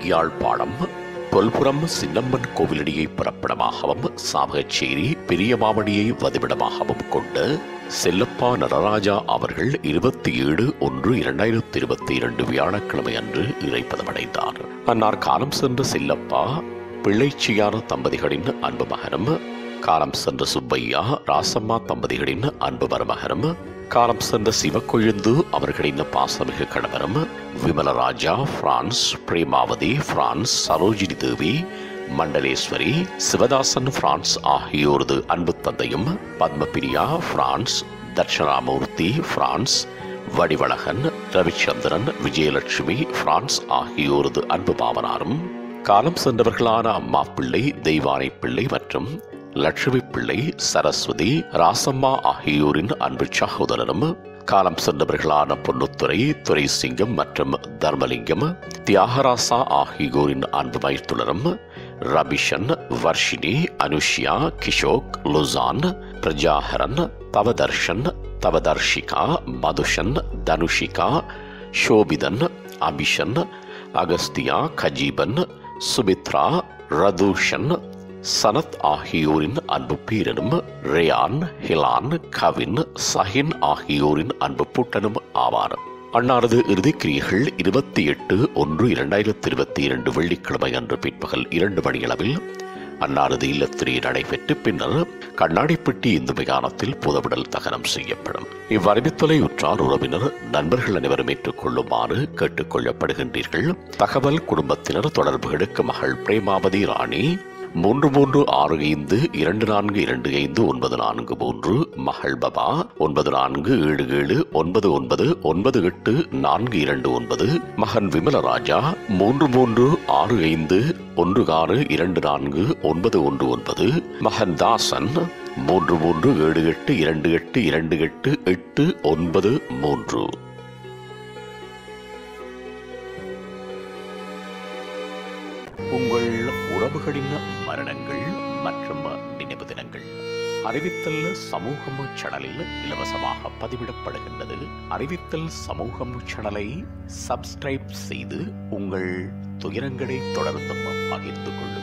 யாழ்ப்பாணம் தொல்புரம் சின்னம்மன் கோவிலடியை புறப்படமாகவும் சாமகச்சேரி பெரியமாமணியை வதிவிடமாகவும் கொண்ட செல்லப்பா நடராஜா அவர்கள் இருபத்தி ஏழு ஒன்று இரண்டாயிரத்தி இருபத்தி இரண்டு வியாழக்கிழமை அன்று இறைப்பதமடைந்தார் அன்னார் காலம் சென்ற செல்லப்பா பிள்ளைச்சியான தம்பதிகளின் அன்பு மகனும் காலம் சென்ற சுப்பையா ராசம்மா தம்பதிகளின் அன்பு மருமகனும் காலம் சென்ற சிவக்கொழுந்து அவர்களின் பாசமிகு கணவரும் Vimalaraja France Premavathy France Sarojini Devi Mandaleswari Sivathasan France ஆகியோரது அன்பு தந்தையும் Padmapriya France Thatchanamoorthy France Vadivazhagan Ravichandran Vijayalakshmi France ஆகியோரது அன்பு பாவனாரும் காலம் சென்றவர்களான அம்மா பிள்ளை தெய்வானை பிள்ளை மற்றும் லட்சுமி பிள்ளை சரஸ்வதி ராசம்மா ஆகியோரின் அன்பு சகோதரரும் காலம் சென்றவர்களான பொன்னுத்துறை துரைசிங்கம் மற்றும் தர்மலிங்கம் தியாகராசா ஆகியோரின் அன்பு மைத்துனரும் ரபிஷன் வர்ஷினி அனுஷ்யா கிஷோக் லுசான் பிரஜாகரன் தவதர்ஷன் தவதர்ஷிகா மதுஷன் தனுஷிகா ஷோபிதன் அபிஷன் அகஸ்தியா கஜீபன் சுமித்ரா ரதூஷன் சனத் ஆகியோரின் அன்பு பீரனும் ரேயான் ஹிலான் கவின் சஹின் ஆகியோரின் அன்பு பூட்டனும் ஆவார் அன்னாரது இறுதிக்கிரியைகள் இருபத்தி எட்டு ஒன்று இரண்டாயிரத்தி இருபத்தி இரண்டு வெள்ளிக்கிழமை அன்று பிற்பகல் இரண்டு மணியளவில் அன்னாரது இல்லத்திலே நடைபெற்று பின்னர் கண்ணாடிப்பட்டி இந்து மயானத்தில் புதவிடல் தகனம் செய்யப்படும் இவ்வறிவித்தலை உற்றார் உறவினர் நண்பர்கள் அனைவரும் ஏற்றுக்கொள்ளுமாறு கேட்டுக் கொள்ளப்படுகின்றீர்கள் தகவல் குடும்பத்தினர் தொடர்புகளுக்கு மகள் பிரேமாவதி ராணி மூன்று மூன்று ஆறு ஐந்து இரண்டு நான்கு இரண்டு ஐந்து ஒன்பது நான்கு மூன்று மகள் பபா ஒன்பது நான்கு ஏழு ஏழு ஒன்பது ஒன்பது ஒன்பது எட்டு நான்கு இரண்டு ஒன்பது மகன் விமலராஜா மூன்று மூன்று ஆறு ஐந்து ஒன்று ஆறு இரண்டு நான்கு ஒன்பது ஒன்று ஒன்பது மகன் தாசன் மூன்று மூன்று ஏழு எட்டு இரண்டு எட்டு இரண்டு எட்டு எட்டு ஒன்பது மூன்று உங்கள் உறவுகளின் மரணங்கள் மற்றும் நினைவு தினங்கள் அறிவித்தல் சமூகம் சேனலில் இலவசமாக பதிவிடப்படுகின்றது அறிவித்தல் சமூகம் சேனலை சப்ஸ்கிரைப் செய்து உங்கள் துயரங்களை தொடர்ந்தும் பகிர்ந்து கொள்ளுங்கள்